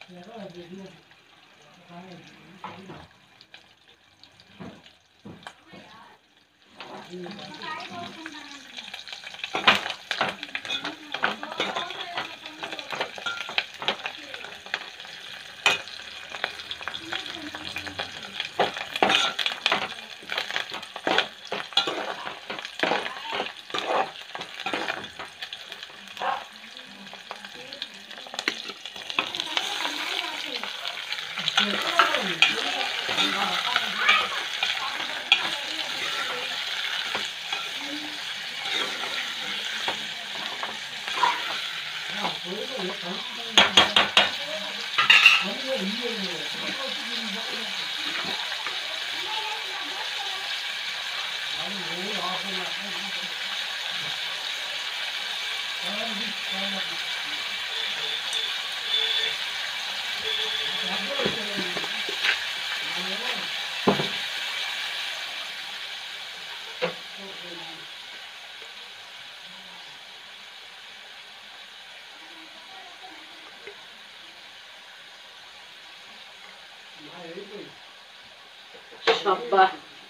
అబ్బా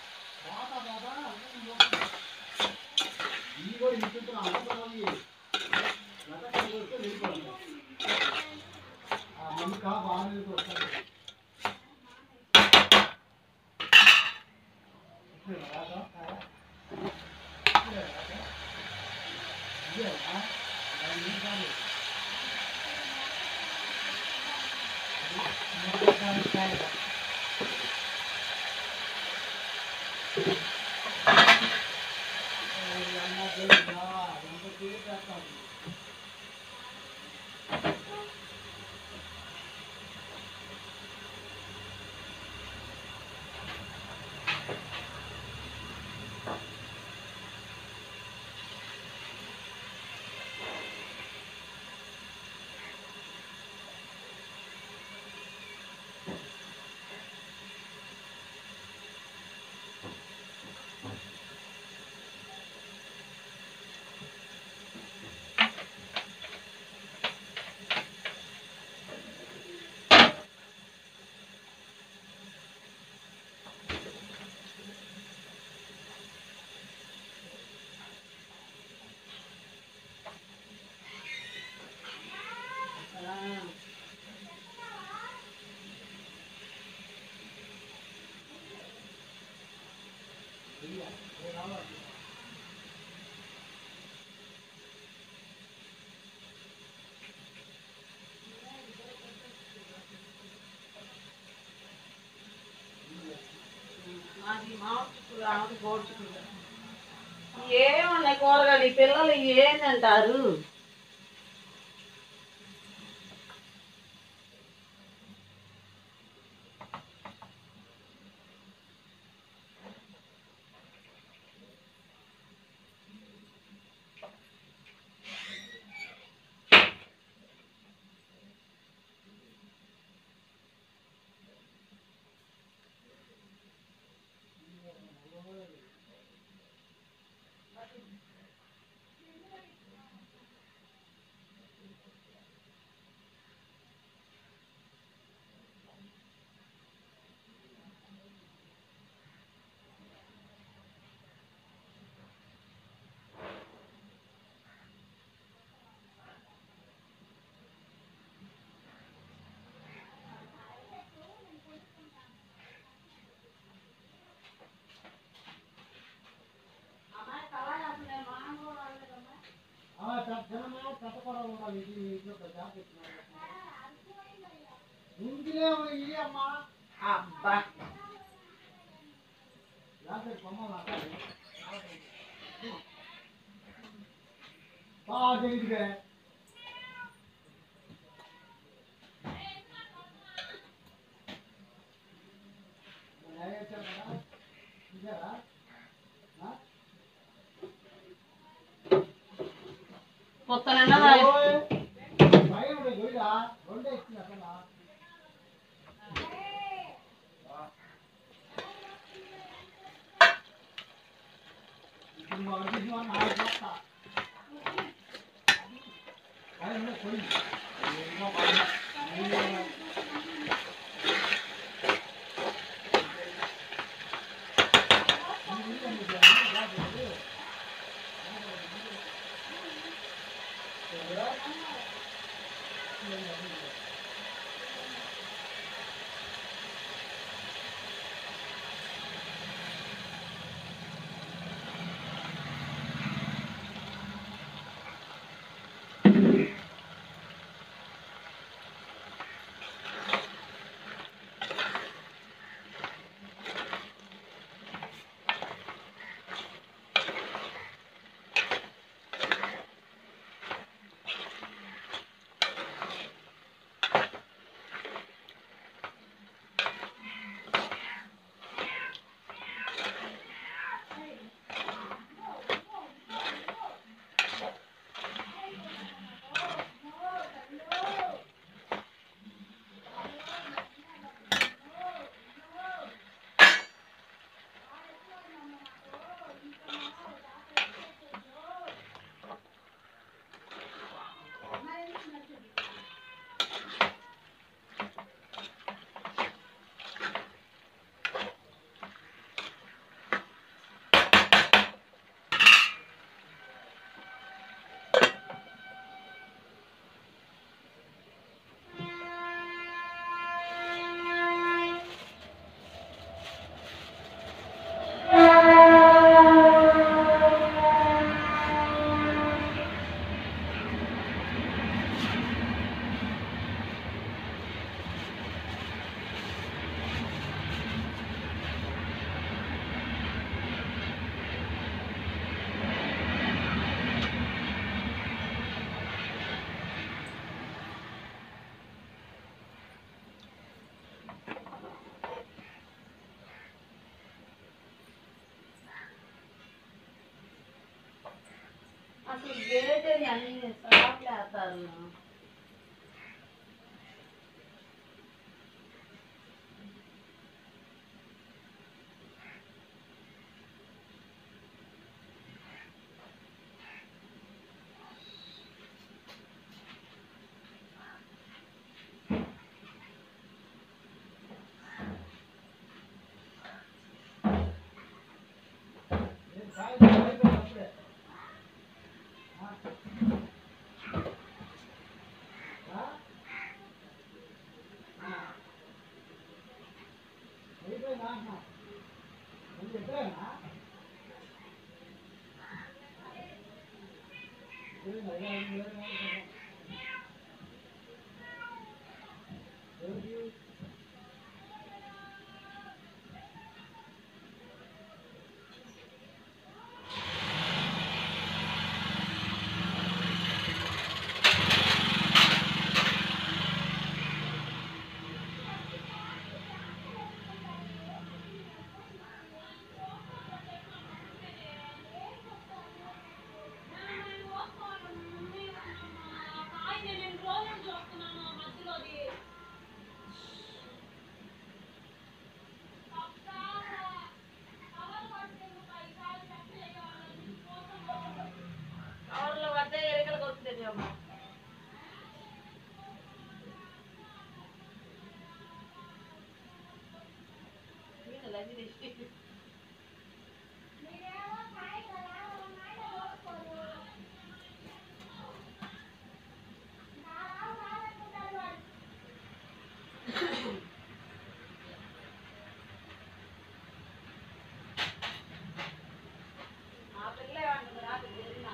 మాది మామిడి చిక్కుడు ఆమెది గోడు చిక్కుడు ఏమున్నాయి కూరగాయలు ఈ పిల్లలు ఏంటంటారు అబ్బా మొత్తం నిండా తాగే- Thank you. అసలు గేట్ అన్ని స్లాబ్లు వేస్తారు కవర్లో పడితే ఎలుకలకు వస్తుంది అమ్మ ఆ పిల్ల ఏమంటుంది రాత్రి జరిగినా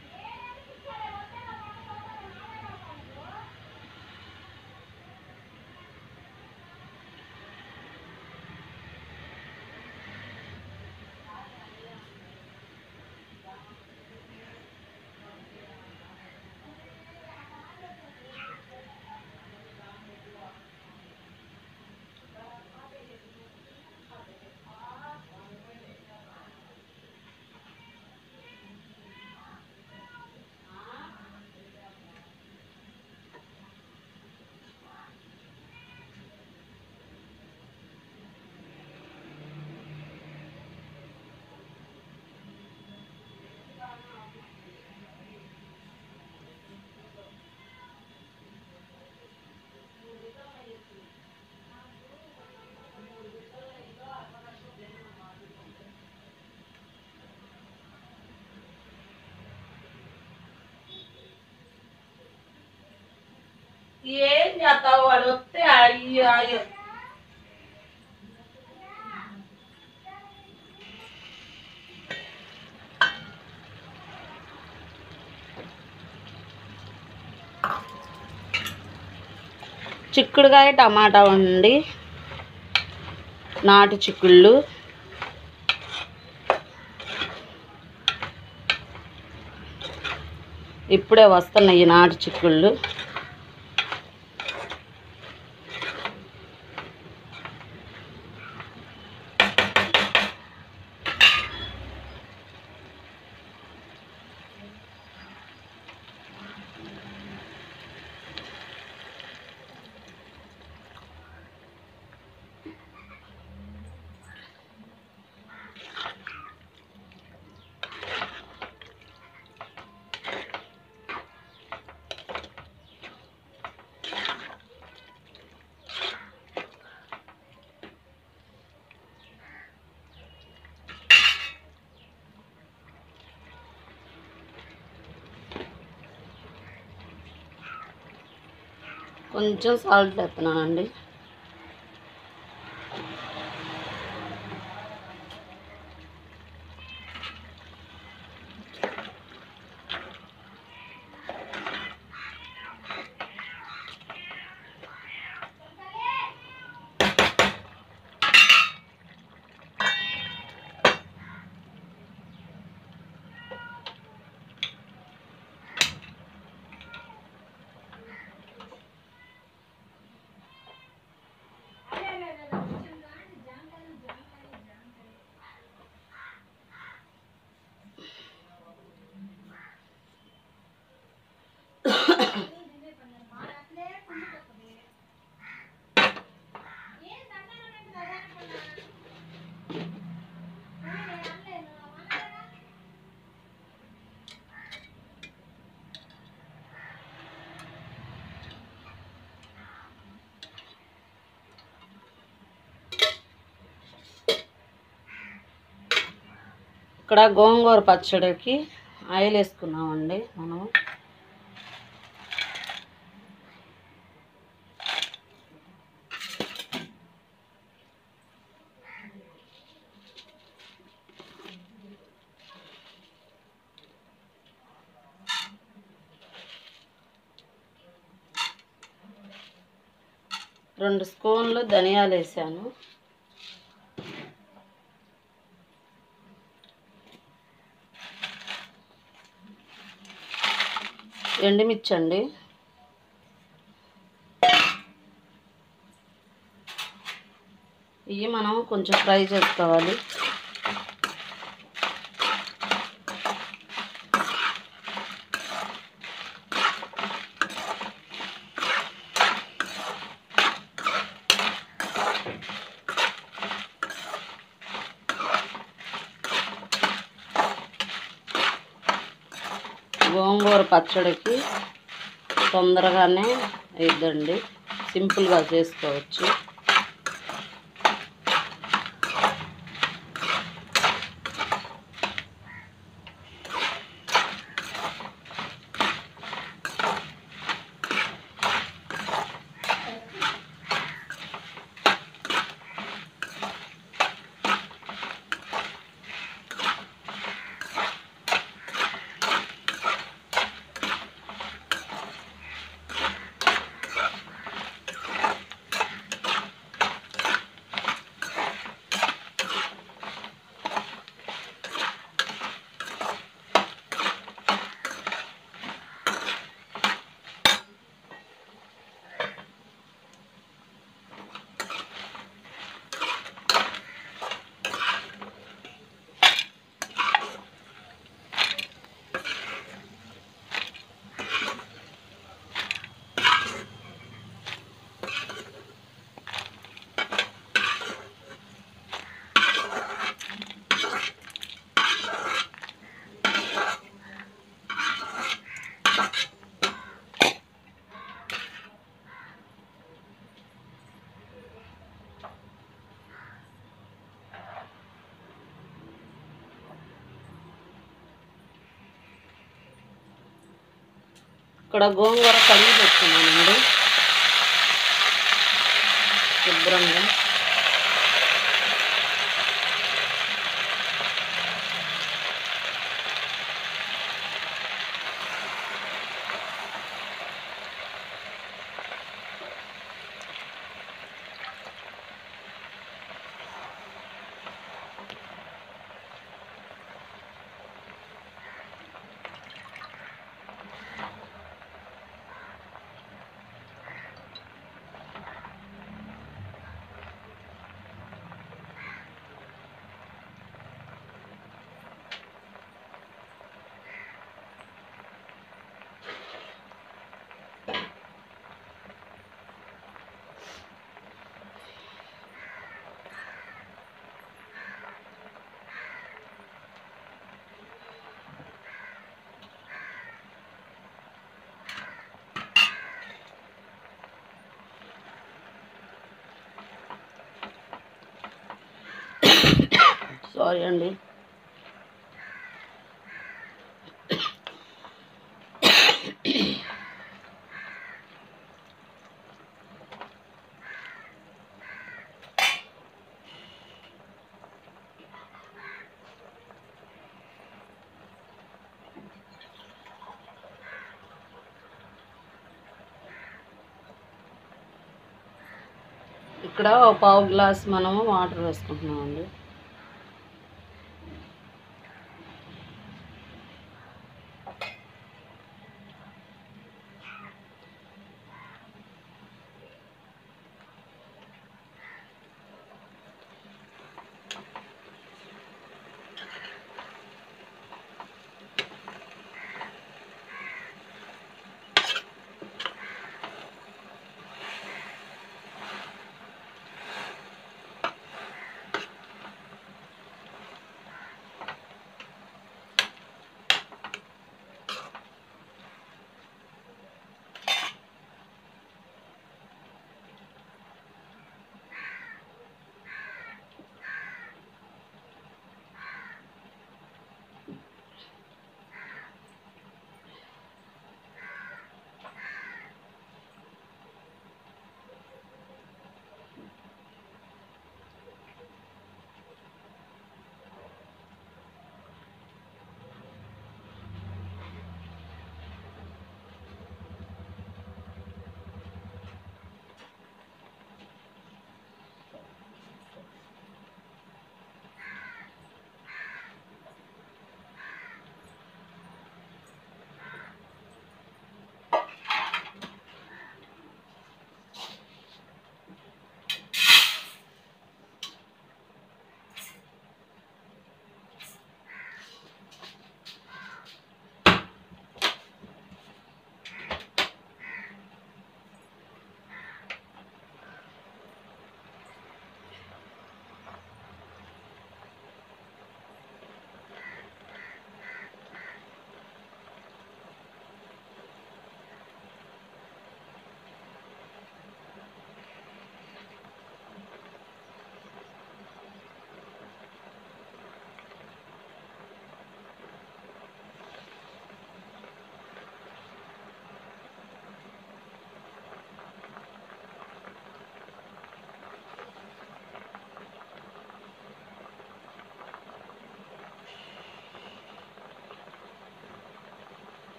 ఏం చేస్తావు వాడు వస్తే అయ్యో అయ్యో చిక్కుడుకాయ టమాటా ఉండి నాటు చిక్కుళ్ళు ఇప్పుడే వస్తున్నాయి ఈ నాటు చిక్కుళ్ళు కొంచెం సాల్ట్ వేస్తున్నానండి ఇక్కడ గోంగూర పచ్చడికి ఆయిల్ వేసుకున్నామండి మనం రెండు స్పూన్లు ధనియాలు వేసాను ఎండుమిర్చి అండి ఇవి మనం కొంచెం ఫ్రై చేసుకోవాలి గోంగూర పచ్చడికి తొందరగానే అయిద్దండి సింపుల్గా చేసుకోవచ్చు ఇక్కడ గోంగూర కడిగి పెట్టుకున్నానండి శుభ్రంగా సారీ అండి ఇక్కడ ఒక పావు గ్లాస్ మనము వాటర్ వేసుకుంటున్నామండి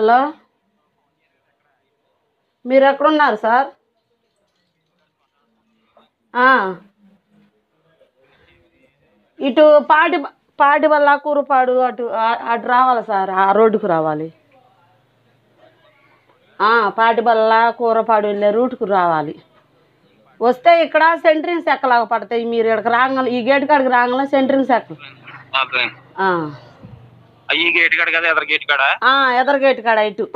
హలో మీరు ఎక్కడున్నారు సార్ ఆ. ఇటు పాటి పాటి వల్ల కూరపాడు అటు ఆ- అటు రావాలి సార్ ఆ రోడ్డుకు రావాలి ఆ, పాటిబల్ల కూరపాడు వెళ్ళే రూట్కు రావాలి వస్తే ఇక్కడ సెంట్రింగ్స్ ఎక్కలాగా పడతాయి మీరు ఇక్కడికి రాగానే ఈ గేట్ కాడికి రాగానే సెంట్రింగ్స్ ఎక్క అదే ఆ. ఈ గేట్ కాడ కదా ఎదర గేట్ కాడ ఆ, ఎదర గేట్ కాడ ఇటు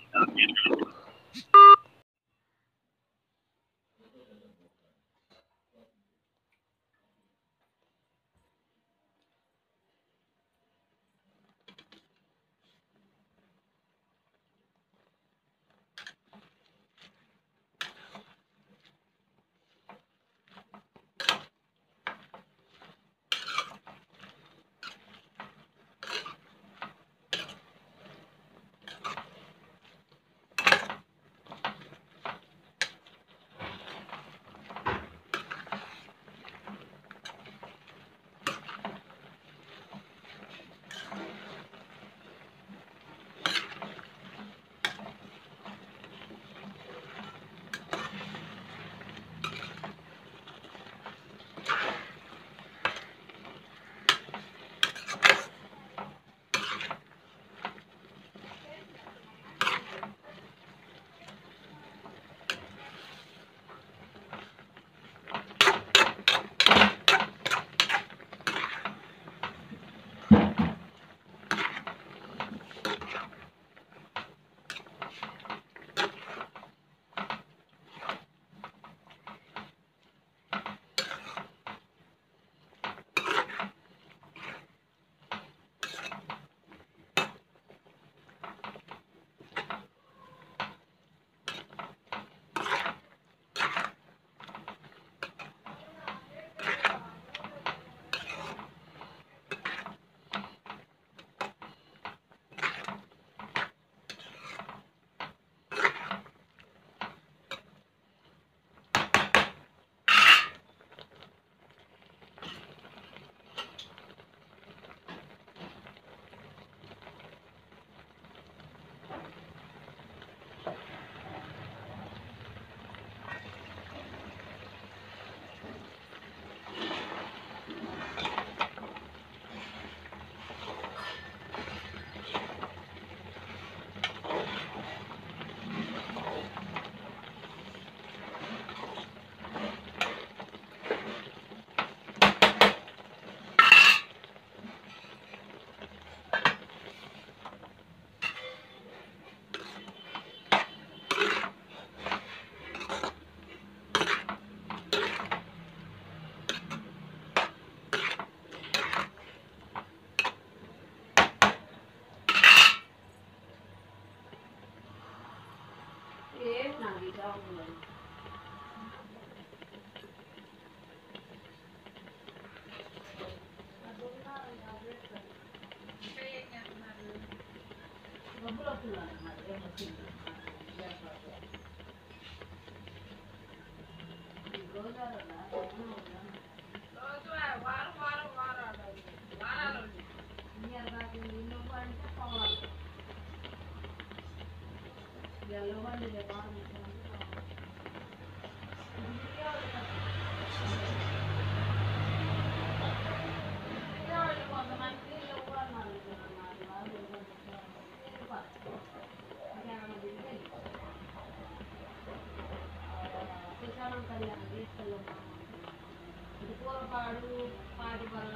కూరపాడు పాటి బల్ల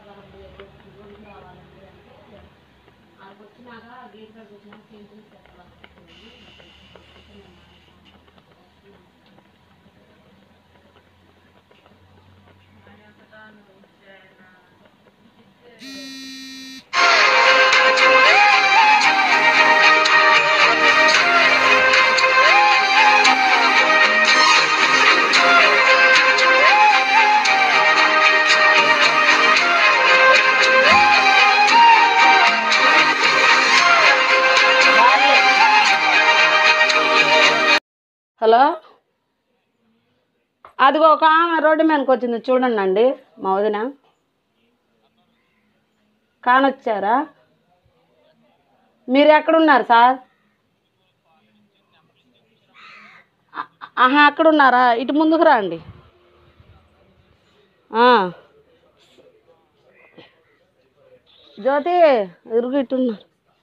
కావాలండి అంటే ఆడికి వచ్చినాక గేట్ కాడికి వచ్చినాక సెంట్రింగ్స్ ఎక్కడ హలో అదిగో ఒక ఆమె రోడ్డు మీదకి వచ్చింది చూడండి అండి మా వదిన కానొచ్చారా మీరు ఎక్కడున్నారు సార్ ఆహా అక్కడ ఉన్నారా ఇటు ముందుకు రండి ఆ. జ్యోతి ఇరుగు ఇట్టున్నారు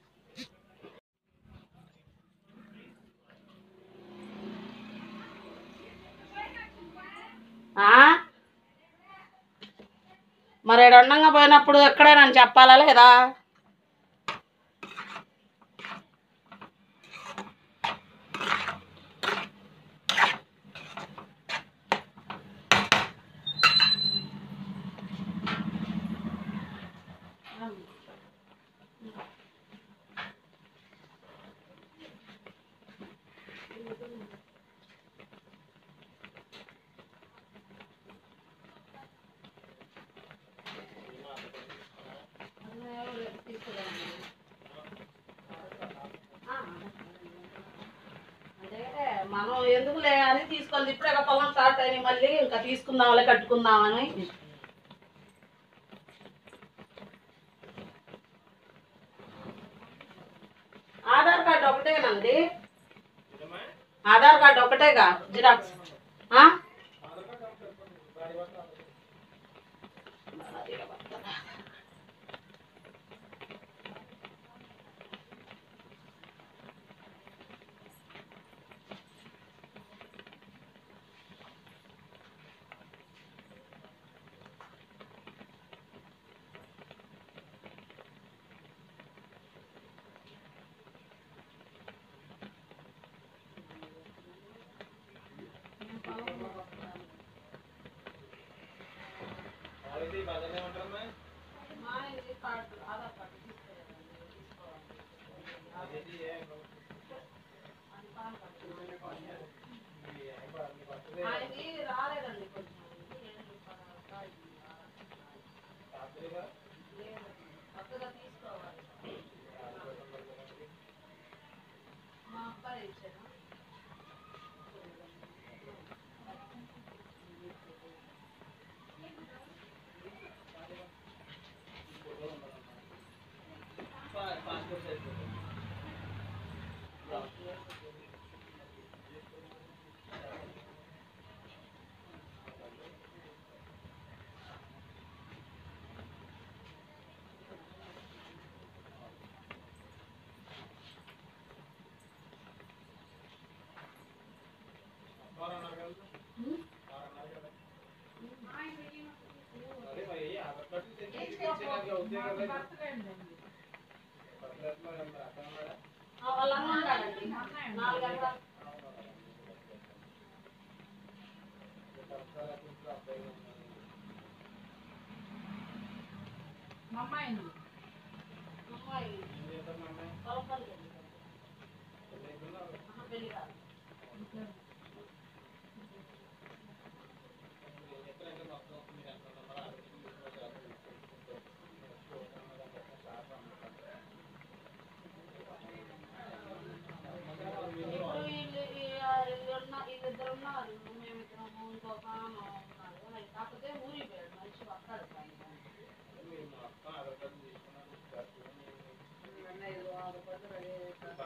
ఆ? మరి ఈడ ఉండంగా పోయినప్పుడు ఎక్కడే నన్ను చెప్పాలా లేదా అంటే మనం ఎందుకులే అని తీసుకొని ఇప్పుడే ఇక పొలం స్టార్ట్ అయినాయి మళ్ళీ ఇంకా తీసుకుందాంలే కట్టుకుందామని ఆధార్ కార్డు ఒకటేనండి ఆధార్ కార్డు ఒకటేగా జిరాక్స్ ఆ? ఆయనది రాలేదండి కొంచెం కొత్తగా తీసుకోవాలి మా అబ్బాయి ఇచ్చాను ఆ, వాళ్ళ అన్న ఉన్నాడండి నాలుగు గంటల అమ్మాయి పొలం పనికి వెళ్ళింది. ఆహా, పెళ్లి కాదు. ఇప్పుడు వీళ్ళు ఈ- ఆ వీళ్ళు ఉన్న- వీళ్ళిద్దరు ఉన్నారు మేమిద్దరము ఇంకొక ఆమె ఉన్నారు మరి కాకపోతే ఊరికి పోయాడు మనిషి వస్తాడు పైన. ఇవన్నీ ఐదు ఆరు పదులు అదే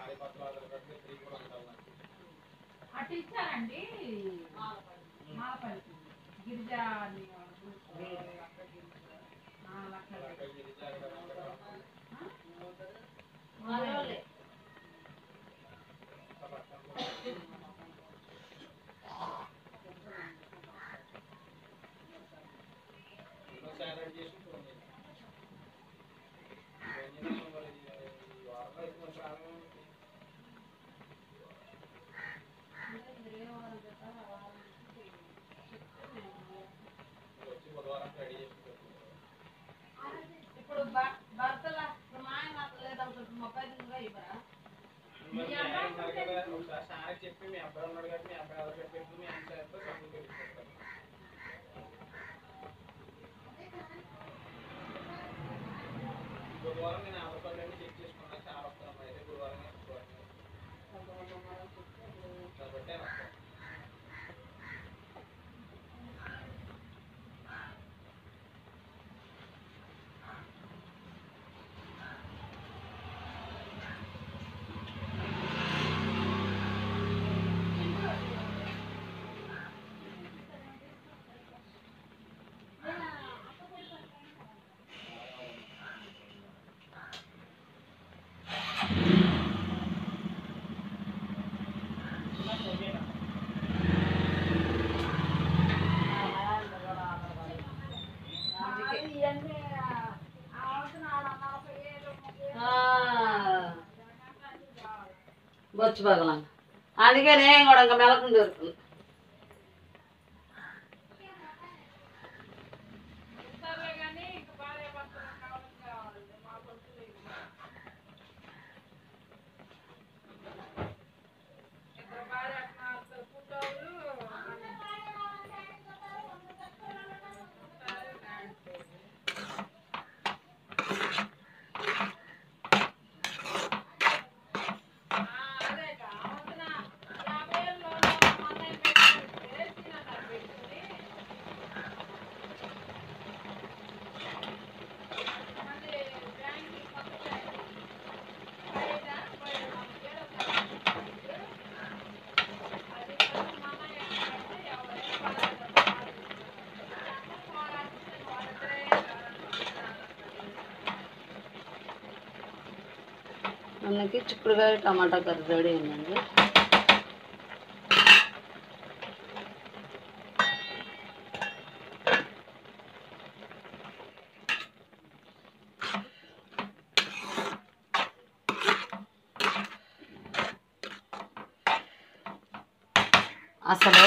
అటు ఇచ్చారండి మాలపడి. మాలపల్లికి గిరిజా అని వాళ్ళు అక్కడికి ఆ, లక్షలు. వాళ్ళే వాళ్ళే. ఇప్పుడు భ- భర్తల ఇప్పుడు మా ఆయన అట్లా లేదంటే ఇప్పుడు ముప్పై దిగులుగా ఇవ్వరా చెప్పి మీ అబ్బాయి ఉన్నాడు కాబట్టి మీ అబ్బాయి ఎవరు చెప్పి మీ ఆయన చేస్తే సొంతం తెలుసుకుంటారు గురువారం నేను ఆధార్ కార్డు అన్ని చెక్ చేసుకున్నాను చాలా వస్తాను అయితే గురువారం శుక్రవారం కాబట్టి వస్తాను బొచ్చు పగలం అందుకే నేను కూడా ఇంకా మెలకం దొరుకుతుంది సర్లే కానీ ఇంక భార్య భర్తలు కావాలి కావాలి మా కొడుకులు ఇద్దరు భార్య ఫోటోలు అదే కావాల్సిన యాభై ఏళ్ళు మన పెట్టుకుని పెట్టుకుని మళ్ళీ బ్యాంక్కి కొత్త బ్యాంక్ బయట బయట మనకి ఏదో అది కొంచెం మన ఏంటంటే ఎవరైనా అందుకే చిక్కుడుకాయ టమాటా కర్రీ రెడీ అయిందండి అసలు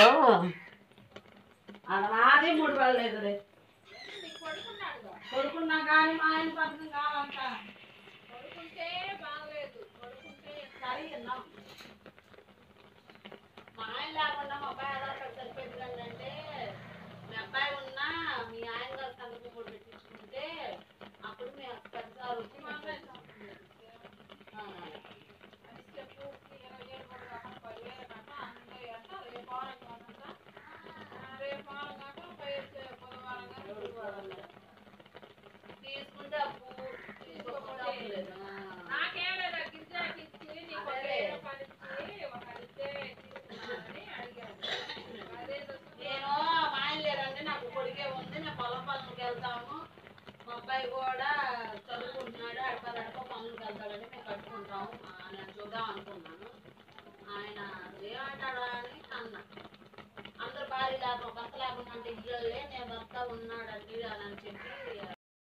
ఆడ నాది మూడు పడలేదు రే కొడుకున్నాడుగా కొడుకున్నా కానీ మా ఆయన పథకం కావాలంట కొడుకుంటే బాగలేదు కొడుకుంటే సరే విన్నాం. మా ఆయన లేకుండా మా అబ్బాయి ఆధార్ కార్డు సరిపోయింది కండి అంటే మీ అబ్బాయి ఉన్నా మీ ఆయన గారు సంతకం కూడా పెట్టించుకుంటే అప్పుడు మీ పెద్దసారి వచ్చి మా మాకు అబ్బాయి ఆ, అది చెప్పు ఇరవై ఏళ్ళు కూడా కాకుండా పదివేలు కాక అందులో ఎంత రేపు వారం కాకుండా రేపు వారం కాక పై వచ్చే బుధవారం కానీ గురువారం కానీ. తీసుకుంటే అప్పు తీసుకోకపోతే అప్పు లేదు ఆ. నాకేం లేదా గిరిజాకి ఇచ్చి నీకు ఒక వెయ్యి రూపాయలు ఇచ్చి ఒక ఇస్తే తీసుకున్నానని అడిగాను అదేదో నేను మా ఆయన లేరండి నాకు కొడుకే ఉంది నేను పొలం పనులకు వెళ్తాము మా అబ్బాయి కూడా చదువుకుంటున్నాడు అడప అడప పనులకు వెళ్తాడని మేము కట్టుకుంటాము ఆ, నేను చూద్దాం అనుకున్నాను ఆయన ఏమంటాడా అని అన్నా అందరు భార్య లేకుండా భర్త లేకుండా అంటే ఇయ్యలే నేను భర్త ఉన్నాడండి అని అని చెప్పి